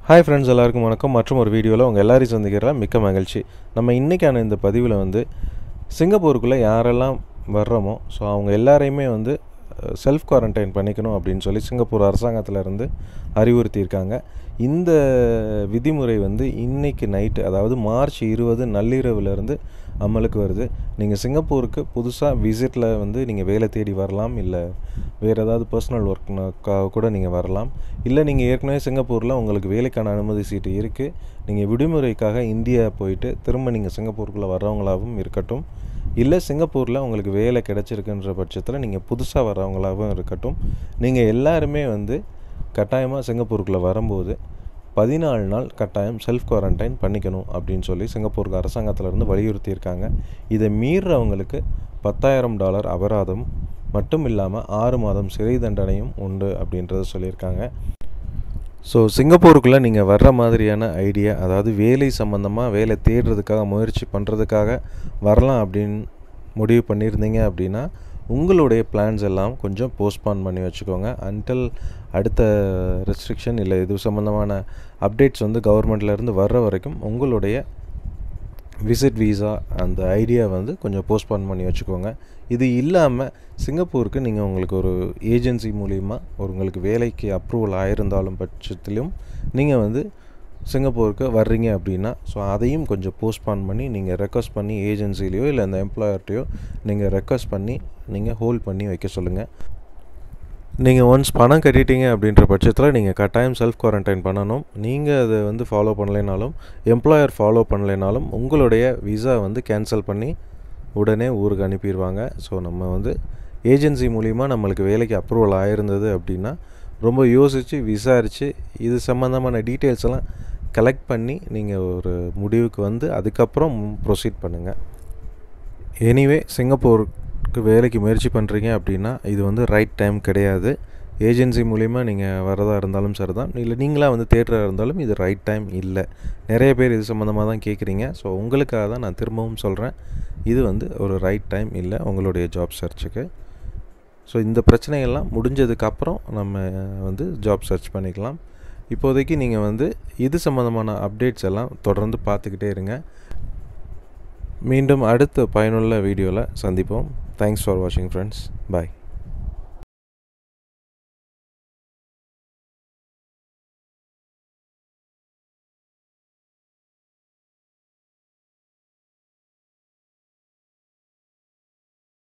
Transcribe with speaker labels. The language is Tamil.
Speaker 1: ஹாய் ஃப்ரெண்ட்ஸ் எல்லாருக்கும் வணக்கம் மற்றும் ஒரு வீடியோவில் உங்கள் எல்லாரையும் சந்திக்கிறல மிக்க மகிழ்ச்சி நம்ம இன்றைக்கான இந்த பதிவில் வந்து சிங்கப்பூருக்குள்ளே யாரெல்லாம் வர்றோமோ ஸோ அவங்க எல்லாரையுமே வந்து செல்ஃப் குவாரண்டைன் பண்ணிக்கணும் அப்படின்னு சொல்லி சிங்கப்பூர் அரசாங்கத்திலேருந்து அறிவுறுத்தியிருக்காங்க இந்த விதிமுறை வந்து இன்றைக்கி நைட்டு அதாவது மார்ச் இருபது நள்ளிரவுலேருந்து அமலுக்கு வருது நீங்கள் சிங்கப்பூருக்கு புதுசாக விசிட்டில் வந்து நீங்கள் வேலை தேடி வரலாம் இல்லை வேறு ஏதாவது பர்சனல் ஒர்க்னாக்காக கூட நீங்கள் வரலாம் இல்லை நீங்கள் ஏற்கனவே சிங்கப்பூரில் உங்களுக்கு வேலைக்கான அனுமதி சீட்டு இருக்குது நீங்கள் விடுமுறைக்காக இந்தியா போயிட்டு திரும்ப நீங்கள் சிங்கப்பூருக்குள்ளே வர்றவங்களாகவும் இருக்கட்டும் இல்லை சிங்கப்பூரில் உங்களுக்கு வேலை கிடச்சிருக்குன்ற பட்சத்தில் நீங்கள் புதுசாக வர்றவங்களாகவும் இருக்கட்டும் நீங்கள் எல்லாருமே வந்து கட்டாயமாக சிங்கப்பூருக்குள்ளே வரும்போது பதினாலு நாள் கட்டாயம் செல்ஃப் குவாரண்டைன் பண்ணிக்கணும் அப்படின்னு சொல்லி சிங்கப்பூருக்கு அரசாங்கத்திலேருந்து வலியுறுத்தியிருக்காங்க இதை மீறுறவங்களுக்கு பத்தாயிரம் டாலர் அபராதம் மட்டும் இல்லாமல் ஆறு மாதம் சிறை தண்டனையும் உண்டு அப்படின்றத சொல்லியிருக்காங்க ஸோ சிங்கப்பூருக்குள்ளே நீங்கள் வர்ற மாதிரியான ஐடியா அதாவது வேலை சம்மந்தமாக வேலை தேடுறதுக்காக முயற்சி பண்ணுறதுக்காக வரலாம் அப்படின்னு முடிவு பண்ணியிருந்தீங்க அப்படின்னா உங்களுடைய பிளான்ஸ் எல்லாம் கொஞ்சம் போஸ்ட்பான் பண்ணி வச்சுக்கோங்க அன்டில் அடுத்த ரெஸ்ட்ரிக்ஷன் இல்லை இது சம்மந்தமான அப்டேட்ஸ் வந்து கவர்மெண்ட்லேருந்து வர்ற வரைக்கும் உங்களுடைய விசிட் வீசா அந்த ஐடியா வந்து கொஞ்சம் போஸ்ட்பான் பண்ணி வச்சுக்கோங்க இது இல்லாமல் சிங்கப்பூருக்கு நீங்கள் உங்களுக்கு ஒரு ஏஜென்சி மூலிமா ஒரு உங்களுக்கு வேலைக்கு அப்ரூவல் ஆயிருந்தாலும் பட்சத்திலும் நீங்கள் வந்து சிங்கப்பூருக்கு வர்றீங்க அப்படின்னா ஸோ அதையும் கொஞ்சம் போஸ்ட்பான் பண்ணி நீங்கள் ரெக்வஸ்ட் பண்ணி ஏஜென்சிலையோ இல்லை அந்த எம்ப்ளாயர்ட்டையோ நீங்கள் ரெக்வஸ்ட் பண்ணி நீங்கள் ஹோல்ட் பண்ணி வைக்க சொல்லுங்கள் நீங்கள் ஒன்ஸ் பணம் கட்டிட்டீங்க அப்படின்ற பட்சத்தில் நீங்கள் கட்டாயம் செல்ஃப் குவாரண்டைன் பண்ணணும் நீங்கள் அதை வந்து ஃபாலோ பண்ணலைனாலும் எம்ப்ளாயர் ஃபாலோ பண்ணலைனாலும் உங்களுடைய விசா வந்து கேன்சல் பண்ணி உடனே ஊருக்கு அனுப்பிடுவாங்க ஸோ நம்ம வந்து ஏஜென்சி மூலிமா நம்மளுக்கு வேலைக்கு அப்ரூவல் ஆயிருந்தது அப்படின்னா ரொம்ப யோசித்து விசாரித்து இது சம்மந்தமான டீட்டெயில்ஸ் எல்லாம் கலெக்ட் பண்ணி நீங்கள் ஒரு முடிவுக்கு வந்து அதுக்கப்புறம் ப்ரொசீட் பண்ணுங்கள் எனிவே சிங்கப்பூருக்கு வேலைக்கு முயற்சி பண்ணுறீங்க அப்படின்னா இது வந்து ரைட் டைம் கிடையாது ஏஜென்சி மூலிமா நீங்கள் வரதா இருந்தாலும் சரி தான் இல்லை நீங்களாக வந்து தேட்டராக இருந்தாலும் இது ரைட் டைம் இல்லை நிறைய பேர் இது சம்மந்தமாக தான் கேட்குறீங்க ஸோ உங்களுக்காக தான் நான் திரும்பவும் சொல்கிறேன் இது வந்து ஒரு ரைட் டைம் இல்லை உங்களுடைய ஜாப் சர்ச்சுக்கு ஸோ இந்த பிரச்சனைகள்லாம் முடிஞ்சதுக்கப்புறம் நம்ம வந்து ஜாப் சர்ச் பண்ணிக்கலாம் இப்போதைக்கு நீங்கள் வந்து இது சம்மந்தமான அப்டேட்ஸ் எல்லாம் தொடர்ந்து பார்த்துக்கிட்டே இருங்க மீண்டும் அடுத்த பயனுள்ள வீடியோவில் சந்திப்போம் தேங்க்ஸ் ஃபார் வாட்சிங் ஃப்ரெண்ட்ஸ் பாய்